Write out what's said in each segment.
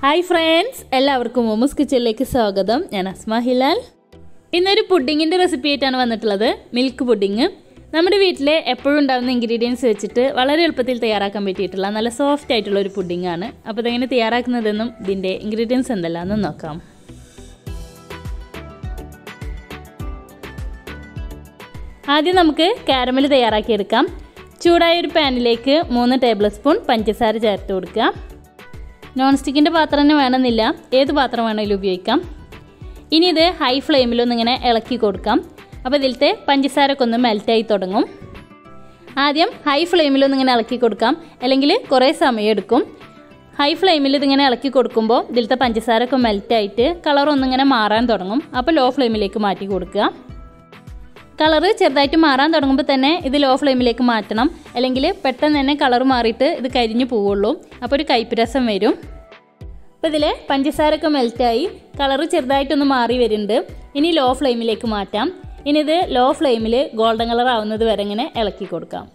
hi friends എല്ലാവർക്കും മോമോസ് കിച്ചണിലേക്ക് സ്വാഗതം ഞാൻ അസ്മ ഹിലാൽ ഇന്നൊരു പുഡിങ്ങിൻ്റെ റെസിപ്പി ആയിട്ടാണ് വന്നിട്ടുള്ളത് മിൽക്ക് പുഡിങ് നമ്മുടെ വീട്ടിൽ എപ്പോഴും ഉണ്ടാകുന്ന ഇൻഗ്രീഡിയൻസ് വെച്ചിട്ട് വളരെ എളുപ്പത്തിൽ തയ്യാറാക്കാൻ പറ്റിയിട്ടുള്ള നല്ല സോഫ്റ്റ് ആയിട്ടുള്ള ഒരു പുഡിംഗ് ആണ് അപ്പോൾ ഇതെങ്ങനെ തയ്യാറാക്കുന്നതെന്നും ഇതിൻ്റെ ഇൻഗ്രീഡിയൻസ് എന്തെല്ലാമെന്നും നോക്കാം ആദ്യം നമുക്ക് കാരമൽ തയ്യാറാക്കിയെടുക്കാം ചൂടായ ഒരു പാനിലേക്ക് മൂന്ന് ടേബിൾ സ്പൂൺ പഞ്ചസാര ചേർത്ത് കൊടുക്കുക നോൺ സ്റ്റിക്കിൻ്റെ പാത്രം തന്നെ വേണമെന്നില്ല ഏത് പാത്രം വേണമെങ്കിലും ഉപയോഗിക്കാം ഇനി ഇത് ഹൈ ഫ്ലെയിമിലൊന്നിങ്ങനെ ഇളക്കി കൊടുക്കാം അപ്പോൾ ഇതിലത്തെ പഞ്ചസാരൊക്കെ ഒന്ന് മെൽറ്റായി തുടങ്ങും ആദ്യം ഹൈ ഫ്ലെയിമിലൊന്നിങ്ങനെ ഇളക്കി കൊടുക്കാം അല്ലെങ്കിൽ കുറേ സമയം എടുക്കും ഹൈ ഫ്ലെയിമിൽ ഇതിങ്ങനെ ഇളക്കി കൊടുക്കുമ്പോൾ ഇതിലത്തെ പഞ്ചസാരൊക്കെ മെൽറ്റായിട്ട് കളർ ഒന്നിങ്ങനെ മാറാൻ തുടങ്ങും അപ്പോൾ ലോ ഫ്ലെയിമിലേക്ക് മാറ്റി കൊടുക്കുക കളറ് ചെറുതായിട്ട് മാറാൻ തുടങ്ങുമ്പോൾ തന്നെ ഇത് ലോ ഫ്ലെയിമിലേക്ക് മാറ്റണം അല്ലെങ്കിൽ പെട്ടെന്ന് തന്നെ കളർ മാറിയിട്ട് ഇത് കരിഞ്ഞു പോവുള്ളൂ അപ്പോൾ ഒരു കയ്പ്പ് രസം വരും അപ്പോൾ ഇതിൽ പഞ്ചസാരൊക്കെ മെൽറ്റായി കളറ് ചെറുതായിട്ടൊന്ന് മാറി വരുന്നുണ്ട് ഇനി ലോ ഫ്ലെയിമിലേക്ക് മാറ്റാം ഇനി ഇത് ലോ ഫ്ലെയിമിൽ ഗോൾഡൻ കളർ ആവുന്നത് വരെ ഇങ്ങനെ ഇളക്കി കൊടുക്കാം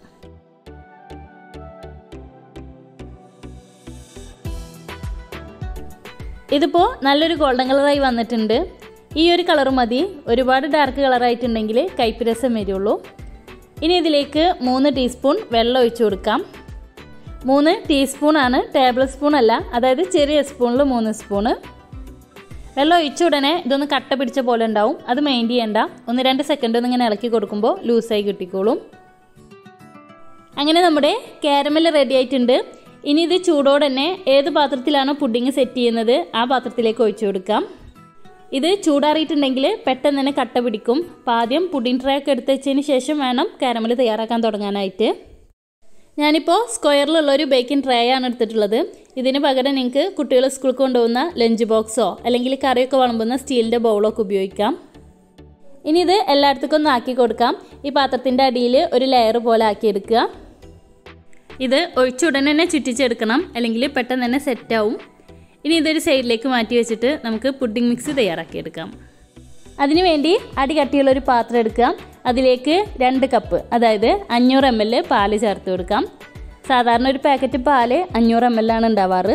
ഇതിപ്പോൾ നല്ലൊരു ഗോൾഡൻ കളറായി വന്നിട്ടുണ്ട് ഈ ഒരു കളർ മതി ഒരുപാട് ഡാർക്ക് കളറായിട്ടുണ്ടെങ്കിൽ കയ്പ്പ് രസം വരുള്ളൂ ഇനി ഇതിലേക്ക് മൂന്ന് ടീസ്പൂൺ വെള്ളം ഒഴിച്ചു കൊടുക്കാം മൂന്ന് ടീസ്പൂണാണ് ടേബിൾ സ്പൂൺ അല്ല അതായത് ചെറിയ സ്പൂണിൽ മൂന്ന് സ്പൂണ് വെള്ളം ഒഴിച്ച ഉടനെ ഇതൊന്ന് കട്ട പിടിച്ച പോലെ ഉണ്ടാവും അത് മെയിൻറ്റ് ചെയ്യണ്ട ഒന്ന് രണ്ട് സെക്കൻഡ് ഒന്ന് ഇങ്ങനെ ഇളക്കി കൊടുക്കുമ്പോൾ ലൂസായി കിട്ടിക്കോളും അങ്ങനെ നമ്മുടെ കാരമൽ റെഡി ആയിട്ടുണ്ട് ഇനി ഇത് ചൂടോടെ തന്നെ ഏത് പാത്രത്തിലാണോ പുഡിങ് സെറ്റ് ചെയ്യുന്നത് ആ പാത്രത്തിലേക്ക് ഒഴിച്ചു കൊടുക്കാം ഇത് ചൂടാറിയിട്ടുണ്ടെങ്കിൽ പെട്ടെന്ന് തന്നെ കട്ട പിടിക്കും അപ്പോൾ ആദ്യം പുഡിംഗ് ട്രേ ഒക്കെ എടുത്ത് വെച്ചതിന് ശേഷം വേണം കാരമൽ തയ്യാറാക്കാൻ തുടങ്ങാനായിട്ട് ഞാനിപ്പോൾ സ്ക്വയറിലുള്ള ഒരു ബേക്കിംഗ് ട്രേ ആണ് എടുത്തിട്ടുള്ളത് ഇതിന് പകരം നിങ്ങൾക്ക് കുട്ടികൾ സ്കൂളിൽ കൊണ്ടുപോകുന്ന ലഞ്ച് ബോക്സോ അല്ലെങ്കിൽ കറിയൊക്കെ വിളമ്പുന്ന സ്റ്റീലിൻ്റെ ബൗളൊക്കെ ഉപയോഗിക്കാം ഇനി ഇത് എല്ലായിടത്തേക്കും ഒന്ന് ആക്കി കൊടുക്കാം ഈ പാത്രത്തിൻ്റെ അടിയിൽ ഒരു ലെയർ പോലെ ആക്കിയെടുക്കുക ഇത് ഒഴിച്ചുടനെ തന്നെ ചുറ്റിച്ചെടുക്കണം അല്ലെങ്കിൽ പെട്ടെന്ന് തന്നെ സെറ്റാവും ഇനി ഇതൊരു സൈഡിലേക്ക് മാറ്റി വെച്ചിട്ട് നമുക്ക് പുഡിംഗ് മിക്സ് തയ്യാറാക്കിയെടുക്കാം അതിനു വേണ്ടി അടി കട്ടിയുള്ള ഒരു പാത്രം എടുക്കുക അതിലേക്ക് രണ്ട് കപ്പ് അതായത് അഞ്ഞൂറ് എം എൽ പാല് ചേർത്ത് കൊടുക്കാം സാധാരണ ഒരു പാക്കറ്റ് പാല് അഞ്ഞൂറ് എം എൽ ആണ് ഉണ്ടാവാറ്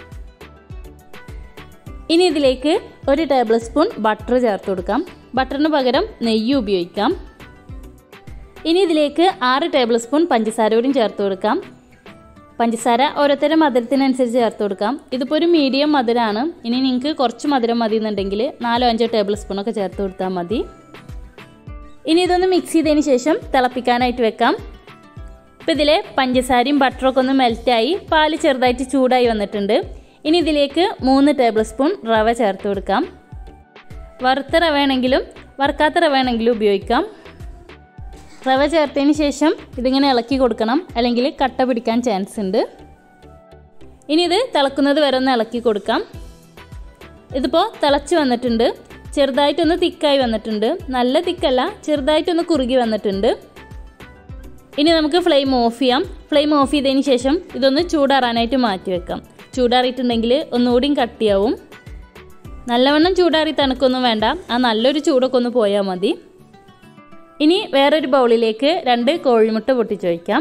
ഇനി ഇതിലേക്ക് ഒരു ടേബിൾ സ്പൂൺ ബട്ടർ ചേർത്ത് കൊടുക്കാം ബട്ടറിന് പകരം നെയ്യ് ഉപയോഗിക്കാം ഇനി ഇതിലേക്ക് ആറ് ടേബിൾ സ്പൂൺ പഞ്ചസാര കൂടിയും ചേർത്ത് കൊടുക്കാം പഞ്ചസാര ഓരോരുത്തരുടെ മധുരത്തിനനുസരിച്ച് ചേർത്ത് കൊടുക്കാം ഇതിപ്പോൾ ഒരു മീഡിയം മധുരമാണ് ഇനി നിങ്ങൾക്ക് കുറച്ച് മധുരം മതി എന്നുണ്ടെങ്കിൽ നാലോ അഞ്ചോ ടേബിൾ സ്പൂണൊക്കെ ചേർത്ത് കൊടുത്താൽ മതി ഇനി ഇതൊന്ന് മിക്സ് ചെയ്തതിന് ശേഷം തിളപ്പിക്കാനായിട്ട് വെക്കാം ഇപ്പം ഇതിൽ പഞ്ചസാരയും ബട്ടറൊക്കെ ഒന്ന് മെൽറ്റായി പാല് ചെറുതായിട്ട് ചൂടായി വന്നിട്ടുണ്ട് ഇനി ഇതിലേക്ക് മൂന്ന് ടേബിൾ സ്പൂൺ റവ ചേർത്ത് കൊടുക്കാം വറുത്ത റവ ആണെങ്കിലും വറുക്കാത്ത റവ ആണെങ്കിലും ഉപയോഗിക്കാം റവ ചേർത്തതിന് ശേഷം ഇതിങ്ങനെ ഇളക്കി കൊടുക്കണം അല്ലെങ്കിൽ കട്ട പിടിക്കാൻ ചാൻസ് ഉണ്ട് ഇനി ഇത് തിളക്കുന്നത് വരെ ഒന്ന് ഇളക്കി കൊടുക്കാം ഇതിപ്പോൾ തിളച്ച് വന്നിട്ടുണ്ട് ചെറുതായിട്ടൊന്ന് തിക്കായി വന്നിട്ടുണ്ട് നല്ല തിക്കല്ല ചെറുതായിട്ടൊന്ന് കുറുകി വന്നിട്ടുണ്ട് ഇനി നമുക്ക് ഫ്ലെയിം ഓഫ് ചെയ്യാം ഫ്ലെയിം ഓഫ് ചെയ്തതിന് ശേഷം ഇതൊന്ന് ചൂടാറാനായിട്ട് മാറ്റി വെക്കാം ചൂടാറിയിട്ടുണ്ടെങ്കിൽ ഒന്നുകൂടിയും കട്ടിയാവും നല്ലവണ്ണം ചൂടാറി തണുക്കൊന്നും വേണ്ട ആ നല്ലൊരു ചൂടൊക്കെ ഒന്ന് പോയാൽ മതി ഇനി വേറൊരു ബൗളിലേക്ക് രണ്ട് കോഴിമുട്ട പൊട്ടിച്ചു വയ്ക്കാം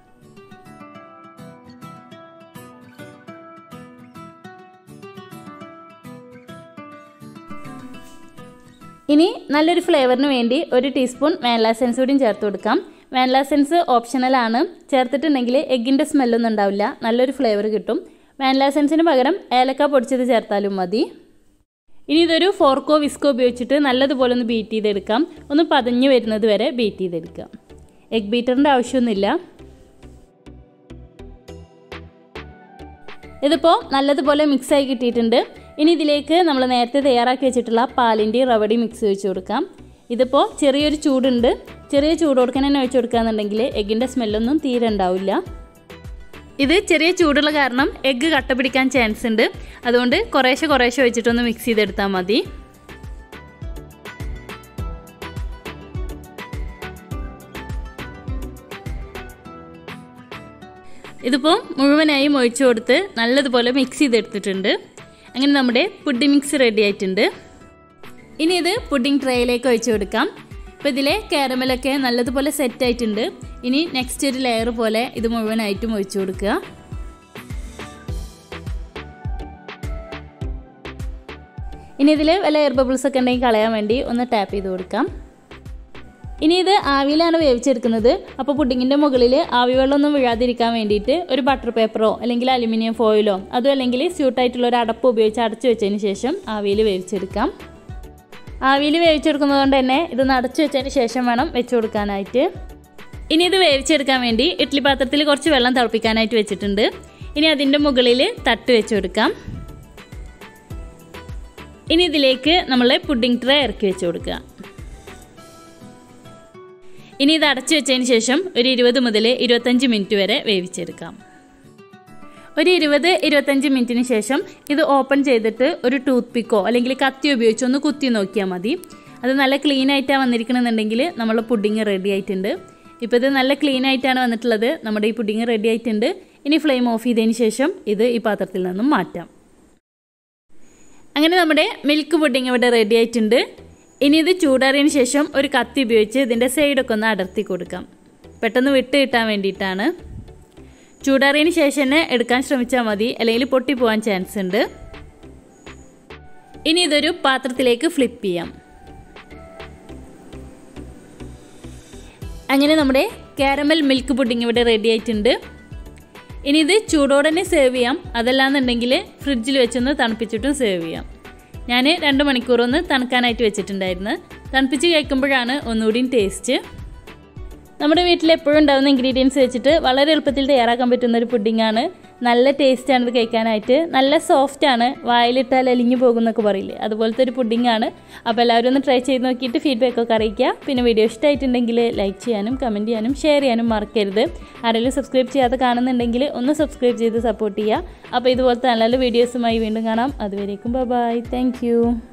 ഇനി നല്ലൊരു ഫ്ലേവറിന് വേണ്ടി ഒരു ടീസ്പൂൺ വാനില സെൻസ് കൂടിയും ചേർത്ത് കൊടുക്കാം വാനില സെൻസ് ഓപ്ഷണലാണ് ചേർത്തിട്ടുണ്ടെങ്കിൽ എഗ്ഗിൻ്റെ സ്മെല്ലൊന്നും ഉണ്ടാവില്ല നല്ലൊരു ഫ്ലേവർ കിട്ടും വാനില സെൻസിന് പകരം ഏലക്ക പൊടിച്ചത് ചേർത്താലും മതി ഇനി ഇതൊരു ഫോർക്കോ വിസ്കോ ഉപയോഗിച്ചിട്ട് നല്ലതുപോലെ ഒന്ന് ബീറ്റ് ചെയ്തെടുക്കാം ഒന്ന് പതഞ്ഞു വരുന്നത് വരെ ബീറ്റ് ചെയ്തെടുക്കാം എഗ് ബീറ്ററിൻ്റെ ആവശ്യമൊന്നുമില്ല ഇതിപ്പോൾ നല്ലതുപോലെ മിക്സായി കിട്ടിയിട്ടുണ്ട് ഇനി ഇതിലേക്ക് നമ്മൾ നേരത്തെ തയ്യാറാക്കി വെച്ചിട്ടുള്ള പാലിൻ്റെയും റവടി മിക്സ് ഒഴിച്ച് കൊടുക്കാം ഇതിപ്പോൾ ചെറിയൊരു ചൂടുണ്ട് ചെറിയ ചൂട് കൊടുക്കാൻ തന്നെ ഒഴിച്ച് കൊടുക്കുകയെന്നുണ്ടെങ്കിൽ എഗ്ഗിൻ്റെ സ്മെല്ലൊന്നും തീരെ ഉണ്ടാവില്ല ഇത് ചെറിയ ചൂടുള്ള കാരണം എഗ്ഗ് കട്ട പിടിക്കാൻ ചാൻസ് ഉണ്ട് അതുകൊണ്ട് കുറേശ്ശെ കുറേശ്ശെ വെച്ചിട്ടൊന്ന് മിക്സ് ചെയ്തെടുത്താൽ മതി ഇതിപ്പോൾ മുഴുവനായും ഒഴിച്ചു കൊടുത്ത് നല്ലതുപോലെ മിക്സ് ചെയ്തെടുത്തിട്ടുണ്ട് അങ്ങനെ നമ്മുടെ പുഡിംഗ് മിക്സ് റെഡി ആയിട്ടുണ്ട് ഇനി ഇത് പുഡിംഗ് ട്രേയിലേക്ക് ഒഴിച്ചു കൊടുക്കാം അപ്പോൾ ഇതിലെ കാരമലൊക്കെ നല്ലതുപോലെ സെറ്റ് ആയിട്ടുണ്ട് ഇനി നെക്സ്റ്റ് ഒരു ലെയർ പോലെ ഇത് മുഴുവനായിട്ടും ഒഴിച്ചു കൊടുക്കുക ഇനി ഇതിൽ വല്ല എയർ ബബിൾസ് ഒക്കെ ഉണ്ടെങ്കിൽ കളയാൻ വേണ്ടി ഒന്ന് ടാപ്പ് ചെയ്ത് കൊടുക്കാം ഇനി ഇത് ആവിയിലാണ് വേവിച്ചെടുക്കുന്നത് അപ്പോൾ പുഡിങ്ങിൻ്റെ മുകളിൽ ആവി വെള്ളമൊന്നും വീഴാതിരിക്കാൻ വേണ്ടിയിട്ട് ഒരു ബട്ടർ പേപ്പറോ അല്ലെങ്കിൽ അലുമിനിയം ഫോയിലോ അതും അല്ലെങ്കിൽ സ്യൂട്ടായിട്ടുള്ള ഒരു അടപ്പ് ഉപയോഗിച്ച് അടച്ചു വെച്ചതിന് ശേഷം ആവിയിൽ വേവിച്ചെടുക്കാം ആവിയിൽ വേവിച്ചെടുക്കുന്നത് കൊണ്ട് തന്നെ ഇതൊന്ന് അടച്ചു വെച്ചതിന് ശേഷം വേണം വെച്ച് കൊടുക്കാനായിട്ട് ഇനി ഇത് വേവിച്ചെടുക്കാൻ വേണ്ടി ഇഡ്ഡലി പാത്രത്തിൽ കുറച്ച് വെള്ളം തിളപ്പിക്കാനായിട്ട് വെച്ചിട്ടുണ്ട് ഇനി അതിൻ്റെ മുകളിൽ തട്ട് വെച്ച് കൊടുക്കാം ഇനി ഇതിലേക്ക് നമ്മൾ പുഡിംഗ് ട്രേ ഇറക്കി വെച്ച് കൊടുക്കുക ഇനി ഇത് അടച്ചു വെച്ചതിന് ശേഷം ഒരു ഇരുപത് മുതൽ ഇരുപത്തഞ്ച് മിനിറ്റ് വരെ വേവിച്ചെടുക്കാം ഒരു ഇരുപത് ഇരുപത്തഞ്ച് മിനിറ്റിന് ശേഷം ഇത് ഓപ്പൺ ചെയ്തിട്ട് ഒരു ടൂത്ത് പിക്കോ അല്ലെങ്കിൽ കത്തി ഉപയോഗിച്ച് ഒന്ന് കുത്തി നോക്കിയാൽ മതി അത് നല്ല ക്ലീൻ ആയിട്ടാണ് വന്നിരിക്കണമെന്നുണ്ടെങ്കിൽ നമ്മൾ പുഡിങ് റെഡി ആയിട്ടുണ്ട് ഇപ്പോൾ ഇത് നല്ല ക്ലീൻ ആയിട്ടാണ് വന്നിട്ടുള്ളത് നമ്മുടെ ഈ പുഡിങ് റെഡി ആയിട്ടുണ്ട് ഇനി ഫ്ലെയിം ഓഫ് ചെയ്തതിന് ശേഷം ഇത് ഈ പാത്രത്തിൽ നിന്നും മാറ്റാം അങ്ങനെ നമ്മുടെ മിൽക്ക് പുഡിങ് ഇവിടെ റെഡി ആയിട്ടുണ്ട് ഇനി ഇത് ചൂടാറിയതിന് ശേഷം ഒരു കത്തി ഉപയോഗിച്ച് ഇതിൻ്റെ സൈഡൊക്കെ ഒന്ന് അടർത്തി കൊടുക്കാം പെട്ടെന്ന് വിട്ട് കിട്ടാൻ വേണ്ടിയിട്ടാണ് ചൂടാറിയതിന് ശേഷം തന്നെ എടുക്കാൻ ശ്രമിച്ചാൽ മതി അല്ലെങ്കിൽ പൊട്ടിപ്പോവാൻ ചാൻസ് ഉണ്ട് ഇനി ഇതൊരു പാത്രത്തിലേക്ക് ഫ്ലിപ്പ് ചെയ്യാം അങ്ങനെ നമ്മുടെ കാരമൽ മിൽക്ക് പുഡിംഗ് ഇവിടെ റെഡി ആയിട്ടുണ്ട് ഇനി ഇത് ചൂടോടെ തന്നെ സേവ് ചെയ്യാം അതല്ലാന്നുണ്ടെങ്കിൽ ഫ്രിഡ്ജിൽ വെച്ചൊന്ന് തണുപ്പിച്ചിട്ടും സേവ് ചെയ്യാം ഞാൻ രണ്ട് മണിക്കൂറൊന്ന് തണുക്കാനായിട്ട് വെച്ചിട്ടുണ്ടായിരുന്നു തണുപ്പിച്ച് കഴിക്കുമ്പോഴാണ് ഒന്നുകൂടിയും ടേസ്റ്റ് നമ്മുടെ വീട്ടിൽ എപ്പോഴും ഉണ്ടാകുന്ന ഇൻഗ്രീഡിയൻസ് വെച്ചിട്ട് വളരെ എളുപ്പത്തിൽ തയ്യാറാക്കാൻ പറ്റുന്ന ഒരു പുഡിങ്ങാണ് നല്ല ടേസ്റ്റാണ് ഇത് കഴിക്കാനായിട്ട് നല്ല സോഫ്റ്റാണ് വായിലിട്ടാൽ അലിഞ്ഞു പോകുന്നൊക്കെ പറയില്ലേ അതുപോലത്തെ ഒരു പുഡിങ്ങാണ് അപ്പോൾ എല്ലാവരും ഒന്ന് ട്രൈ ചെയ്ത് നോക്കിയിട്ട് ഫീഡ്ബാക്ക് ഒക്കെ അറിയിക്കുക പിന്നെ വീഡിയോ ഇഷ്ടമായിട്ടുണ്ടെങ്കിൽ ലൈക്ക് ചെയ്യാനും കമൻറ്റ് ചെയ്യാനും ഷെയർ ചെയ്യാനും മറക്കരുത് ആരെങ്കിലും സബ്സ്ക്രൈബ് ചെയ്യാതെ കാണുന്നുണ്ടെങ്കിൽ ഒന്ന് സബ്സ്ക്രൈബ് ചെയ്ത് സപ്പോർട്ട് ചെയ്യുക അപ്പോൾ ഇതുപോലത്തെ നല്ല നല്ല വീഡിയോസുമായി വീണ്ടും കാണാം അതുവരേക്കും ബൈ താങ്ക്